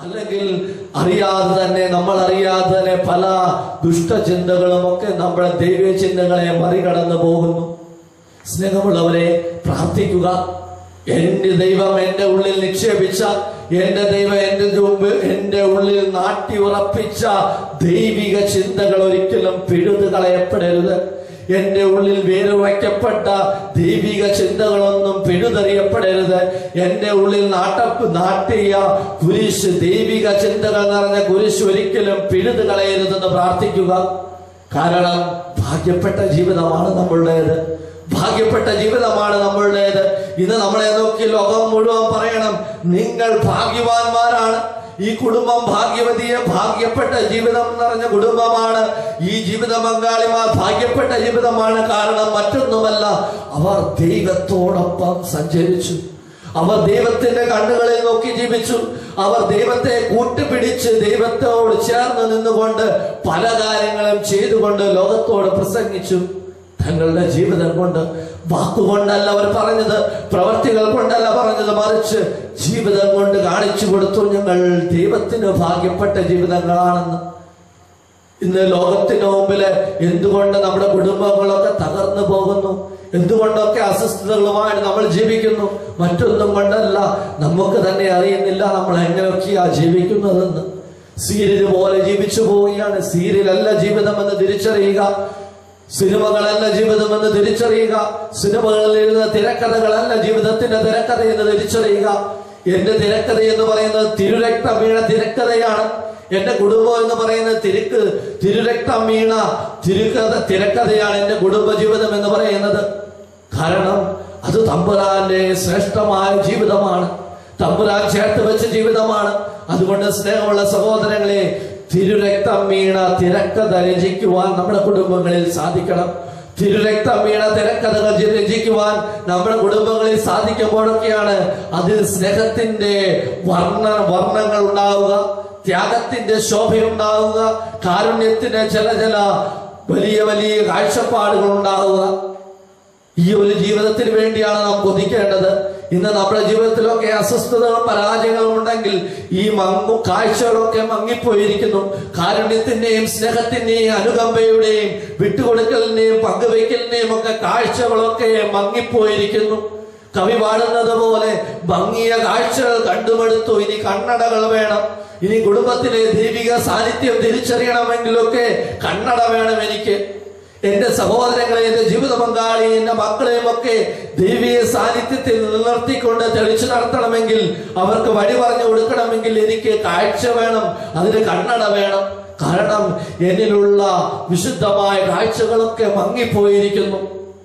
അല്ലെങ്കിൽ അറിയാതെ തന്നെ നമ്മൾ അറിയാതെ തന്നെ പല ദുഷ്ടചിന്തകളും ഒക്കെ നമ്മുടെ ദൈവ ചിന്തകളെ മറികടന്നു പോകുന്നു സ്നേഹമുള്ളവരെ പ്രാർത്ഥിക്കുക എന്റെ ദൈവം എന്റെ ഉള്ളിൽ നിക്ഷേപിച്ച എന്റെ ദൈവം എന്റെ മുമ്പ് എന്റെ ഉള്ളിൽ നാട്ടി ഉറപ്പിച്ച ദൈവിക ചിന്തകൾ ഒരിക്കലും പിഴുതു കളയപ്പെടരുത് എന്റെ ഉള്ളിൽ വേരുവയ്ക്കപ്പെട്ട ദൈവിക ചിന്തകളൊന്നും പിഴുതെറിയപ്പെടരുത് എന്റെ ഉള്ളിൽ നാട്ടപ്പ് നാട്ടിയ കുരിശ് ദൈവിക ചിന്തകൾ നിറഞ്ഞ കുരിശ് ഒരിക്കലും പിഴുതു കളയരുതെന്ന് പ്രാർത്ഥിക്കുക കാരണം ഭാഗ്യപ്പെട്ട ജീവിതമാണ് നമ്മളുടേത് ഭാഗ്യപ്പെട്ട ജീവിതമാണ് നമ്മളുടേത് ഇന്ന് നമ്മളെ നോക്കി ലോകം മുഴുവൻ പറയണം നിങ്ങൾ ഭാഗ്യവാന്മാരാണ് ഈ കുടുംബം ഭാഗ്യവതിയെ ഭാഗ്യപ്പെട്ട ജീവിതം നിറഞ്ഞ കുടുംബമാണ് ഈ ജീവിത പങ്കാളിമാർ ഭാഗ്യപ്പെട്ട ജീവിതമാണ് കാരണം മറ്റൊന്നുമല്ല അവർ ദൈവത്തോടൊപ്പം സഞ്ചരിച്ചു അവർ ദൈവത്തിന്റെ കണ്ണുകളിൽ നോക്കി ജീവിച്ചു അവർ ദൈവത്തെ കൂട്ടുപിടിച്ച് ദൈവത്തോട് ചേർന്ന് നിന്നുകൊണ്ട് പല കാര്യങ്ങളും ചെയ്തുകൊണ്ട് ലോകത്തോട് പ്രസംഗിച്ചു തങ്ങളുടെ ജീവിതം കൊണ്ട് വാക്കുകൊണ്ടല്ല അവർ പറഞ്ഞത് പ്രവർത്തികൾ കൊണ്ടല്ല പറഞ്ഞത് മറിച്ച് ജീവിതം കൊണ്ട് കാണിച്ചു കൊടുത്തു ഞങ്ങൾ ദൈവത്തിന് ഭാഗ്യപ്പെട്ട ജീവിതങ്ങളാണെന്ന് ഇന്ന് ലോകത്തിന് മുമ്പില് എന്തുകൊണ്ട് നമ്മുടെ കുടുംബങ്ങളൊക്കെ തകർന്നു പോകുന്നു എന്തുകൊണ്ടൊക്കെ അസ്വസ്ഥതകളുമായിട്ട് നമ്മൾ ജീവിക്കുന്നു മറ്റൊന്നും കൊണ്ടല്ല നമുക്ക് തന്നെ അറിയുന്നില്ല നമ്മൾ എങ്ങനെയൊക്കെയാ ജീവിക്കുന്നതെന്ന് സീരിയൽ പോലെ ജീവിച്ചു പോവുകയാണ് സീരിയലല്ല ജീവിതമെന്ന് തിരിച്ചറിയുക സിനിമകളല്ല ജീവിതമെന്ന് തിരിച്ചറിയുക സിനിമകളിൽ എഴുതുന്ന തിരക്കഥകളല്ല ജീവിതത്തിന്റെ തിരക്കഥ എന്ന് തിരിച്ചറിയുക എന്റെ തിരക്കഥ എന്ന് പറയുന്നത് തിരുരക്തം വീണ തിരക്കഥയാണ് എന്റെ കുടുംബം എന്ന് പറയുന്നത് തിരുക്ക് തിരുരക്തം വീണ തിരുക്കഥ തിരക്കഥയാണ് എന്റെ കുടുംബ ജീവിതം എന്ന് പറയുന്നത് കാരണം അത് തമ്പുരാന്റെ ശ്രേഷ്ഠമായ ജീവിതമാണ് തമ്പുരാൻ ചേർത്ത് വെച്ച ജീവിതമാണ് അതുകൊണ്ട് സ്നേഹമുള്ള സഹോദരങ്ങളെ തിരുരക്തം വീണ തിരക്കഥ രചിക്കുവാൻ നമ്മുടെ കുടുംബങ്ങളിൽ സാധിക്കണം തിരുരക്തം വീണ തിരക്കഥകൾ രചിക്കുവാൻ നമ്മുടെ കുടുംബങ്ങളിൽ സാധിക്കുമ്പോഴൊക്കെയാണ് അതിൽ സ്നേഹത്തിന്റെ വർണ്ണ വർണ്ണങ്ങൾ ഉണ്ടാവുക ത്യാഗത്തിന്റെ ശോഭയുണ്ടാവുക കാരുണ്യത്തിന്റെ ചില ചില വലിയ വലിയ കാഴ്ചപ്പാടുകൾ ഉണ്ടാവുക ഈ ഒരു ജീവിതത്തിന് വേണ്ടിയാണ് നാം കൊതിക്കേണ്ടത് ഇന്ന് നമ്മുടെ ജീവിതത്തിലൊക്കെ അസ്വസ്ഥതകളും പരാജയങ്ങളും ഉണ്ടെങ്കിൽ ഈ മങ്ങു കാഴ്ചകളൊക്കെ മങ്ങിപ്പോയിരിക്കുന്നു കാരുണ്യത്തിന്റെയും സ്നേഹത്തിന്റെയും അനുകമ്പയുടെയും വിട്ടുകൊടുക്കലിന്റെയും പങ്കുവയ്ക്കലിന്റെയും ഒക്കെ കാഴ്ചകളൊക്കെ മങ്ങിപ്പോയിരിക്കുന്നു കവി പാടുന്നത് പോലെ ഭംഗിയ കാഴ്ചകൾ കണ്ടുമെടുത്തു ഇനി കണ്ണടകൾ വേണം ഇനി കുടുംബത്തിലെ ദൈവിക സാന്നിധ്യം തിരിച്ചറിയണമെങ്കിലൊക്കെ കണ്ണട വേണം എനിക്ക് എന്റെ സഹോദരങ്ങളെ എന്റെ ജീവിത പങ്കാളി എന്റെ മക്കളെയും ഒക്കെ ദൈവീയ സാന്നിധ്യത്തിൽ നിലനിർത്തിക്കൊണ്ട് തെളിച്ചു നടത്തണമെങ്കിൽ അവർക്ക് വഴി പറഞ്ഞു കൊടുക്കണമെങ്കിൽ എനിക്ക് കാഴ്ച വേണം അതിന് കണ്ണട വേണം കാരണം എന്നിലുള്ള വിശുദ്ധമായ കാഴ്ചകളൊക്കെ മങ്ങിപ്പോയിരിക്കുന്നു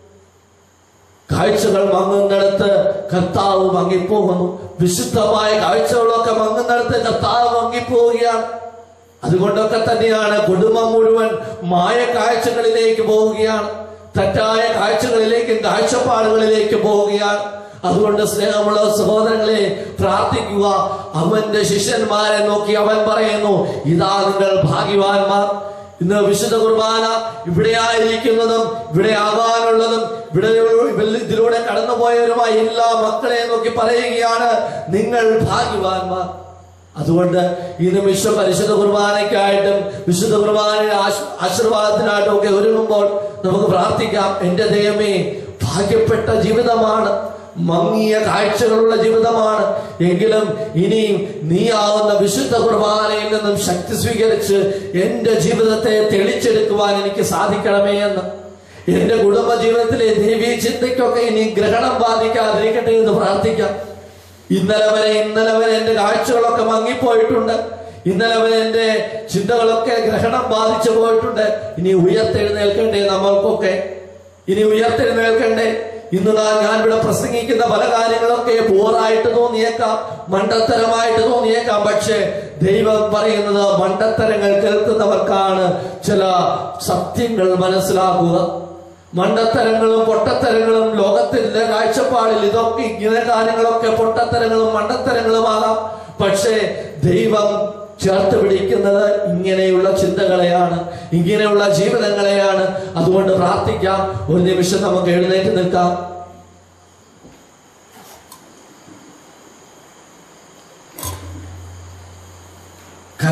കാഴ്ചകൾ മങ്ങുന്നിടത്ത് കർത്താവ് മങ്ങിപ്പോകുന്നു വിശുദ്ധമായ കാഴ്ചകളൊക്കെ മങ്ങുന്നിടത്ത് കർത്താവ് മങ്ങിപ്പോവുകയാണ് അതുകൊണ്ടൊക്കെ തന്നെയാണ് കുടുംബം മുഴുവൻ മായ കാഴ്ചകളിലേക്ക് പോവുകയാണ് തെറ്റായ കാഴ്ചകളിലേക്കും കാഴ്ചപ്പാടുകളിലേക്ക് പോവുകയാണ് അതുകൊണ്ട് സ്നേഹമുള്ള സഹോദരങ്ങളെ പ്രാർത്ഥിക്കുക അവന്റെ ശിഷ്യന്മാരെ നോക്കി അവൻ പറയുന്നു ഇതാ നിങ്ങൾ ഭാഗ്യവാന്മാർ ഇന്ന് വിശുദ്ധ കുർബാന ഇവിടെയായിരിക്കുന്നതും ഇവിടെ ആകാനുള്ളതും ഇവിടെ ഇതിലൂടെ കടന്നുപോയവരുമായ എല്ലാ മക്കളെ നോക്കി പറയുകയാണ് നിങ്ങൾ ഭാഗ്യവാന്മാർ അതുകൊണ്ട് ഈ നിമിഷം പരിശുദ്ധ കുർബാനയ്ക്കായിട്ടും വിശുദ്ധ കുർബാനയുടെ ആശ്- ആശീർവാദത്തിനായിട്ടും ഒക്കെ ഒരുങ്ങുമ്പോൾ നമുക്ക് പ്രാർത്ഥിക്കാം എന്റെ ദൈവമേ ഭാഗ്യപ്പെട്ട ജീവിതമാണ് മങ്ങിയ കാഴ്ചകളുള്ള ജീവിതമാണ് എങ്കിലും ഇനിയും നീയാവുന്ന വിശുദ്ധ കുർബാനയിൽ നിന്നും ശക്തി സ്വീകരിച്ച് എന്റെ ജീവിതത്തെ തെളിച്ചെടുക്കുവാൻ എനിക്ക് സാധിക്കണമേ എന്ന് എന്റെ കുടുംബ ജീവിതത്തിലെ ദേവീ ചിന്തയ്ക്കൊക്കെ ഇനി ഗ്രഹണം ബാധിക്കാതിരിക്കട്ടെ എന്ന് പ്രാർത്ഥിക്കാം ഇന്നലെ വരെ ഇന്നലെ വരെ എന്റെ കാഴ്ചകളൊക്കെ മങ്ങിപ്പോയിട്ടുണ്ട് ഇന്നലെ വരെ എന്റെ ചിന്തകളൊക്കെ ഗ്രഹണം ബാധിച്ചു പോയിട്ടുണ്ട് ഇനി ഉയർത്തെഴുന്നേൽക്കണ്ടേ നമ്മൾക്കൊക്കെ ഇനി ഉയർത്തെഴുന്നേൽക്കണ്ടേ ഇന്ന് നാ ഞാൻ ഇവിടെ പ്രസംഗിക്കുന്ന പല കാര്യങ്ങളൊക്കെ ബോറായിട്ട് തോന്നിയേക്കാം മണ്ടത്തരമായിട്ട് തോന്നിയേക്കാം പക്ഷേ ദൈവം പറയുന്നത് മണ്ടത്തരങ്ങൾ കേൾക്കുന്നവർക്കാണ് ചില സത്യങ്ങൾ മനസ്സിലാക്കുക മണ്ടത്തരങ്ങളും പൊട്ടത്തരങ്ങളും ലോകത്തിന്റെ കാഴ്ചപ്പാടിൽ ഇതൊക്കെ ഇങ്ങനെ കാര്യങ്ങളൊക്കെ പൊട്ടത്തരങ്ങളും മണ്ടത്തരങ്ങളുമാകാം പക്ഷേ ദൈവം ചേർത്ത് പിടിക്കുന്നത് ഇങ്ങനെയുള്ള ചിന്തകളെയാണ് ഇങ്ങനെയുള്ള ജീവിതങ്ങളെയാണ് അതുകൊണ്ട് പ്രാർത്ഥിക്കാം ഒരു നിമിഷം നമുക്ക് എഴുന്നേറ്റ് നിൽക്കാം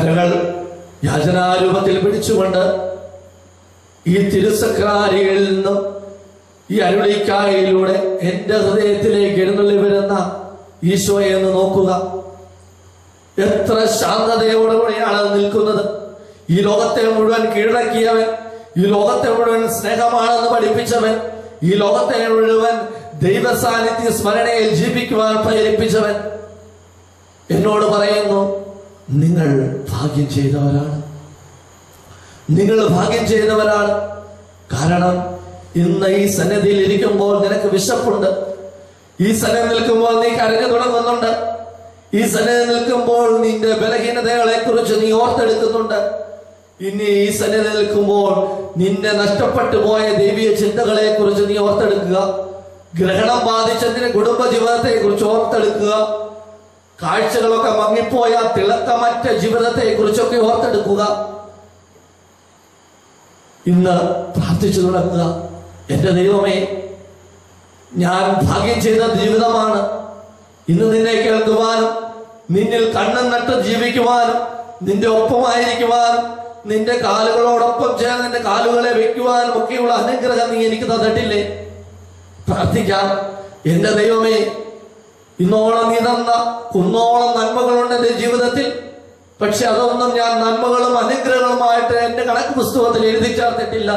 കരകൾ യാചനാരൂപത്തിൽ പിടിച്ചുകൊണ്ട് ഈ തിരുസക്രാരികളിൽ നിന്നും ഈ അരുളിക്കായയിലൂടെ എന്റെ ഹൃദയത്തിലേക്ക് എഴുന്നള്ളി വരുന്ന ഈശോയെ എന്ന് നോക്കുക എത്ര ശാന്തതയോടുകൂടിയാണ് അത് നിൽക്കുന്നത് ഈ ലോകത്തെ മുഴുവൻ കീഴടക്കിയവൻ ഈ ലോകത്തെ മുഴുവൻ സ്നേഹമാണെന്ന് പഠിപ്പിച്ചവൻ ഈ ലോകത്തെ മുഴുവൻ ദൈവ സാന്നിധ്യ സ്മരണയിൽ ജീവിക്കുവാൻ പ്രേരിപ്പിച്ചവൻ എന്നോട് പറയുന്നു നിങ്ങൾ ഭാഗ്യം ചെയ്തവരാണ് നിങ്ങൾ ഭാഗ്യം ചെയ്തവരാണ് കാരണം ഇന്ന് ഈ സന്നിധിയിൽ ഇരിക്കുമ്പോൾ നിനക്ക് വിശപ്പുണ്ട് ഈ സന്നിധി നിൽക്കുമ്പോൾ നീ കരഞ്ഞു തുടങ്ങുന്നുണ്ട് ഈ സന്നിധി നിൽക്കുമ്പോൾ നിന്റെ ബലഹീനതകളെ കുറിച്ച് നീ ഓർത്തെടുക്കുന്നുണ്ട് ഇനി ഈ സന്നിധി നിൽക്കുമ്പോൾ നിന്റെ നഷ്ടപ്പെട്ടു പോയ ദൈവീയ ചിന്തകളെ കുറിച്ച് നീ ഓർത്തെടുക്കുക ഗ്രഹണം ബാധിച്ചതിന്റെ കുടുംബ ജീവിതത്തെ കുറിച്ച് ഓർത്തെടുക്കുക കാഴ്ചകളൊക്കെ മങ്ങിപ്പോയ തിളക്കമറ്റ ജീവിതത്തെ കുറിച്ചൊക്കെ ഓർത്തെടുക്കുക ഇന്ന് പ്രാർത്ഥിച്ചു തുടങ്ങുക എന്റെ ദൈവമേ ഞാൻ ഭാഗ്യം ചെയ്ത ജീവിതമാണ് ഇന്ന് നിന്നെ കേൾക്കുവാനും നിന്നിൽ കണ്ണും നട്ട് ജീവിക്കുവാനും നിന്റെ ഒപ്പമായിരിക്കുവാനും നിന്റെ കാലുകളോടൊപ്പം ചേർന്ന് നിന്റെ കാലുകളെ വെക്കുവാനും ഒക്കെയുള്ള അനുഗ്രഹം നീ എനിക്ക് തന്നിട്ടില്ലേ പ്രാർത്ഥിക്കാം എന്റെ ദൈവമേ ഇന്നോളം നീ തന്ന കുന്നോളം നന്മകളുണ്ട് എന്റെ ജീവിതത്തിൽ പക്ഷെ അതൊന്നും ഞാൻ നന്മകളും അനുഗ്രഹങ്ങളുമായിട്ട് എന്റെ കണക്ക് പുസ്തകത്തിൽ എഴുതി ചേർത്തിട്ടില്ല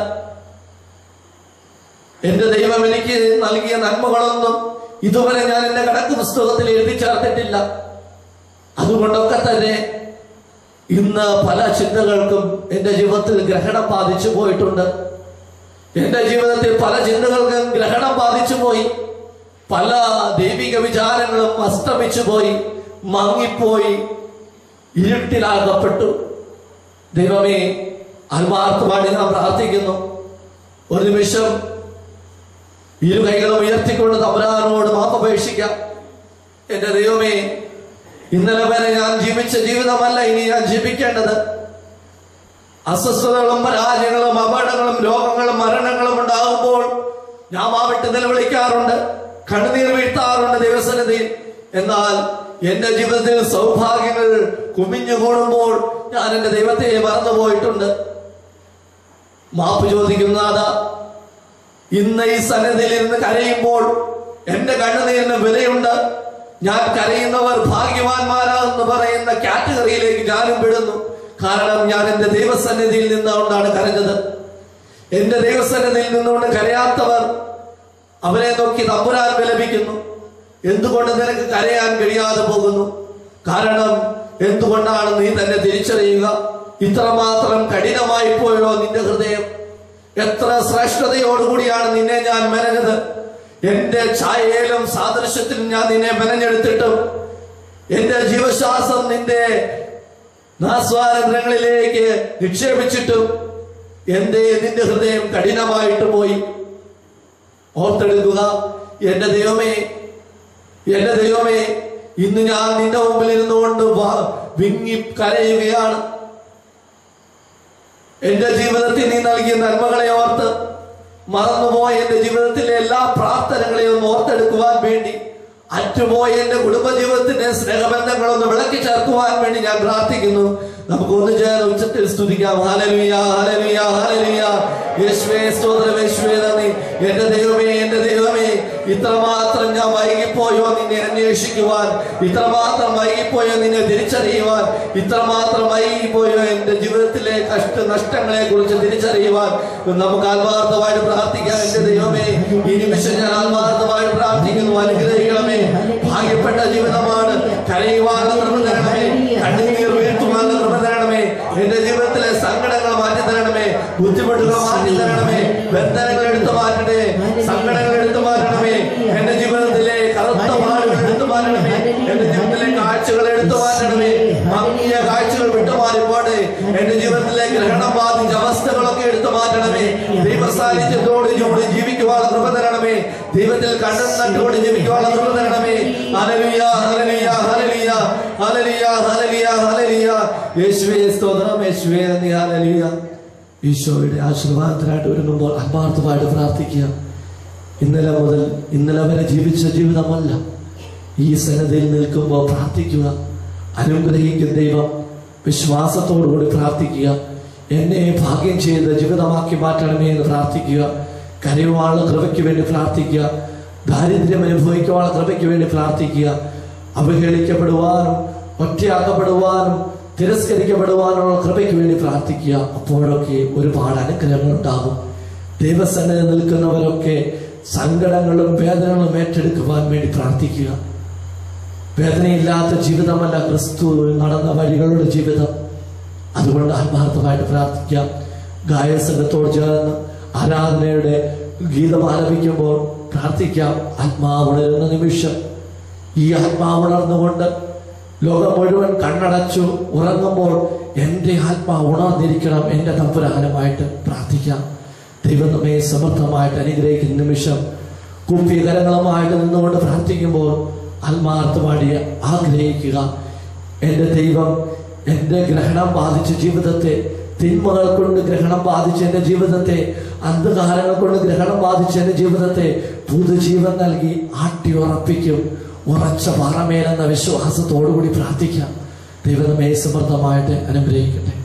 എന്റെ ദൈവം എനിക്ക് നൽകിയ നന്മകളൊന്നും ഇതുവരെ ഞാൻ എന്റെ കണക്ക് പുസ്തകത്തിൽ എഴുതി ചേർത്തിട്ടില്ല അതുകൊണ്ടൊക്കെ തന്നെ ഇന്ന് പല ചിന്തകൾക്കും എന്റെ ജീവിതത്തിൽ ഗ്രഹണം ബാധിച്ചു പോയിട്ടുണ്ട് എന്റെ ജീവിതത്തിൽ പല ചിന്തകൾക്കും ഗ്രഹണം ബാധിച്ചു പോയി പല ദൈവിക വിചാരങ്ങളും അസ്തമിച്ചു പോയി മങ്ങിപ്പോയി ഇരുട്ടിലാകപ്പെട്ടു ദൈവമേ ആത്മാർത്ഥമായി ഞാൻ പ്രാർത്ഥിക്കുന്നു ഒരു നിമിഷം ഇരു കൈകളും ഉയർത്തിക്കൊണ്ട് തമ്പുരാനോട് മാപ്പപേക്ഷിക്കാം എന്റെ ദൈവമേ ഇന്നലെ വരെ ഞാൻ ജീവിച്ച ജീവിതമല്ല ഇനി ഞാൻ ജീവിക്കേണ്ടത് അസ്വസ്ഥതകളും പരാജയങ്ങളും അപകടങ്ങളും രോഗങ്ങളും മരണങ്ങളും ഉണ്ടാകുമ്പോൾ ഞാൻ ആ വിട്ട് നിലവിളിക്കാറുണ്ട് കണ്ണുനീർ വീഴ്ത്താറുണ്ട് ദൈവസന്നിധിയിൽ എന്നാൽ എന്റെ ജീവിതത്തിൽ സൗഭാഗ്യങ്ങൾ കുമിഞ്ഞുകൂടുമ്പോൾ ഞാൻ എന്റെ ദൈവത്തെ മറന്നുപോയിട്ടുണ്ട് മാപ്പ് ചോദിക്കുന്നതാ ഇന്ന് ഈ സന്നിധിയിൽ ഇരുന്ന് കരയുമ്പോൾ എന്റെ കണ്ണുനീരിന് വിലയുണ്ട് ഞാൻ കരയുന്നവർ ഭാഗ്യവാന്മാരാണെന്ന് പറയുന്ന കാറ്റഗറിയിലേക്ക് ഞാനും പെടുന്നു കാരണം ഞാൻ എന്റെ ദൈവസന്നിധിയിൽ നിന്നുകൊണ്ടാണ് കരഞ്ഞത് എന്റെ ദൈവസന്നിധിയിൽ നിന്നുകൊണ്ട് കരയാത്തവർ അവരെ നോക്കി തമ്പുരാൻ വിലപിക്കുന്നു എന്തുകൊണ്ട് നിനക്ക് കരയാൻ കഴിയാതെ പോകുന്നു കാരണം എന്തുകൊണ്ടാണ് നീ തന്നെ തിരിച്ചറിയുക ഇത്രമാത്രം കഠിനമായി പോയോ നിന്റെ ഹൃദയം എത്ര ശ്രേഷ്ഠതയോടുകൂടിയാണ് നിന്നെ ഞാൻ മെനഞ്ഞത് എന്റെ ഛായയിലും സാദൃശ്യത്തിലും ഞാൻ നിന്നെ മെനഞ്ഞെടുത്തിട്ടും എന്റെ ജീവശ്വാസം നിന്റെ നാസ്വാരദ്രങ്ങളിലേക്ക് നിക്ഷേപിച്ചിട്ടും എന്തേ നിന്റെ ഹൃദയം കഠിനമായിട്ട് പോയി ഓർത്തെടുക്കുക എന്റെ ദൈവമേ എന്റെ ദൈവമേ ഇന്ന് ഞാൻ നിന്റെ മുമ്പിൽ ഇരുന്നുകൊണ്ട് വ- വിങ്ങി കരയുകയാണ് എന്റെ ജീവിതത്തിൽ നീ നൽകിയ നന്മകളെ ഓർത്ത് മറന്നുപോയ എന്റെ ജീവിതത്തിലെ എല്ലാ പ്രാർത്ഥനകളെയും ഒന്ന് ഓർത്തെടുക്കുവാൻ വേണ്ടി അറ്റുപോയ എന്റെ കുടുംബജീവിതത്തിന്റെ സ്നേഹബന്ധങ്ങളൊന്ന് വിളക്കി ചേർക്കുവാൻ വേണ്ടി ഞാൻ പ്രാർത്ഥിക്കുന്നു നമുക്ക് ഒന്ന് ചേർന്ന് ഉച്ചത്തിൽ സ്തുതിക്കാം ഹാലലുയ ഹാലലുയ ഹാലലുയ യേശുവേ സ്തോത്രം യേശുവേ നന്ദി എന്റെ ദൈവമേ എന്റെ ദൈവമേ ഇത്രമാത്രം ഞാൻ വൈകിപ്പോയോ നിന്നെ അന്വേഷിക്കുവാൻ ഇത്രമാത്രം വൈകിപ്പോയോ നിന്നെ തിരിച്ചറിയുവാൻ ഇത്രമാത്രം വൈകിപ്പോയോ എന്റെ ജീവിതത്തിലെ കഷ്ട നഷ്ടങ്ങളെ കുറിച്ച് തിരിച്ചറിയുവാൻ നമുക്ക് ആത്മാർത്ഥമായിട്ട് പ്രാർത്ഥിക്കാം എന്റെ ദൈവമേ ഈ നിമിഷം ഞാൻ ആത്മാർത്ഥമായിട്ട് പ്രാർത്ഥിക്കുന്നു അനുഗ്രഹിക്കണമേ ഭാഗ്യപ്പെട്ട ജീവിതമാണ് കരയുവാനുള്ള കൃപ തരണമേ കണ്ണുനീർ വീഴ്ത്തുവാനുള്ള കൃപ തരണമേ എന്റെ ജീവിതത്തിലെ സങ്കടങ്ങൾ മാറ്റി തരണമേ ബുദ്ധിമുട്ടുകൾ മാറ്റി തരണമേ ബന്ധനങ്ങൾ എടുത്തു മാറ്റണേ സങ്കടങ്ങൾ എടുത്തു മാറ്റണമേ എന്റെ ജീവിതത്തിലെ കറുത്ത പാടുകൾ എടുത്തു മാറ്റണമേ എന്റെ ജീവിതത്തിലെ കാഴ്ചകൾ എടുത്തു മാറ്റണമേ മങ്ങിയ കാഴ്ചകൾ വിട്ടുമാറിപ്പോട്ടെ എന്റെ ജീവിതത്തിലെ ഗ്രഹണം ബാധിച്ച അവസ്ഥകളൊക്കെ എടുത്തു മാറ്റണമേ ദൈവ സാന്നിധ്യത്തോട് ചൂട് ജീവിക്കുവാനുള്ള കൃപ തരണമേ ദൈവത്തിൽ കണ്ണും നട്ടുകൊണ്ട് ജീവിക്കുവാനുള്ള കൃപ തരണമേ ഹല്ലേലൂയ ഹല്ലേലൂയ ഹല്ലേലൂയ ഹല്ലേലൂയ ഹല്ലേലൂയ ഹല്ലേലൂയ യേശുവേ സ്തോത്രം യേശുവേ നന്ദി ഹല്ലേലൂയ ഈശോയുടെ ആശീർവാദത്തിനായിട്ട് ഒരുങ്ങുമ്പോൾ ആത്മാർത്ഥമായിട്ട് പ്രാർത്ഥിക്കുക ഇന്നലെ മുതൽ ഇന്നലെ വരെ ജീവിച്ച ജീവിതമല്ല ഈ സന്നദ്ധയിൽ നിൽക്കുമ്പോൾ പ്രാർത്ഥിക്കുക അനുഗ്രഹിക്കും ദൈവം വിശ്വാസത്തോടുകൂടി പ്രാർത്ഥിക്കുക എന്നെ ഭാഗ്യം ചെയ്ത് ജീവിതമാക്കി മാറ്റണമേ എന്ന് പ്രാർത്ഥിക്കുക കരയുവാനുള്ള കൃപയ്ക്ക് വേണ്ടി പ്രാർത്ഥിക്കുക ദാരിദ്ര്യം അനുഭവിക്കുവാനുള്ള കൃപയ്ക്ക് വേണ്ടി പ്രാർത്ഥിക്കുക അവഹേളിക്കപ്പെടുവാനും ഒറ്റയാക്കപ്പെടുവാനും തിരസ്കരിക്കപ്പെടുവാനുള്ള കൃപയ്ക്ക് വേണ്ടി പ്രാർത്ഥിക്കുക അപ്പോഴൊക്കെ ഒരുപാട് അനുഗ്രഹങ്ങൾ ഉണ്ടാകും ദൈവസന്നിധി നിൽക്കുന്നവരൊക്കെ സങ്കടങ്ങളും വേദനകളും ഏറ്റെടുക്കുവാൻ വേണ്ടി പ്രാർത്ഥിക്കുക വേദനയില്ലാത്ത ജീവിതമല്ല ക്രിസ്തു നടന്ന വഴികളുടെ ജീവിതം അതുകൊണ്ട് ആത്മാർത്ഥമായിട്ട് പ്രാർത്ഥിക്കാം ഗായസംഘത്തോട് ചേർന്ന് ആരാധനയുടെ ഗീതം ആലപിക്കുമ്പോൾ പ്രാർത്ഥിക്കാം ആത്മാവുണരുന്ന നിമിഷം ഈ ആത്മാവുണർന്നുകൊണ്ട് ലോകം മുഴുവൻ കണ്ണടച്ചു ഉറങ്ങുമ്പോൾ എൻ്റെ ആത്മാവ് ഉണർന്നിരിക്കണം എൻ്റെ തമ്പുരാനുമായിട്ട് പ്രാർത്ഥിക്കാം ദൈവം നമ്മെ സമർത്ഥമായിട്ട് അനുഗ്രഹിക്കുന്ന നിമിഷം കുപ്പികരങ്ങളുമായിട്ട് നിന്നുകൊണ്ട് പ്രാർത്ഥിക്കുമ്പോൾ ആത്മാർത്ഥമായി ആഗ്രഹിക്കുക എൻ്റെ ദൈവം എൻ്റെ ഗ്രഹണം ബാധിച്ച ജീവിതത്തെ തിന്മകൾ കൊണ്ട് ഗ്രഹണം ബാധിച്ച എൻ്റെ ജീവിതത്തെ അന്ധകാരങ്ങൾ കൊണ്ട് ഗ്രഹണം ബാധിച്ച എൻ്റെ ജീവിതത്തെ പുതുജീവൻ നൽകി ആട്ടി ഉറപ്പിക്കും ഉറച്ച പാറമേലെന്ന വിശ്വാസത്തോടുകൂടി പ്രാർത്ഥിക്കാം ദൈവം നമ്മെ സമൃദ്ധമായിട്ട് അനുഗ്രഹിക്കട്ടെ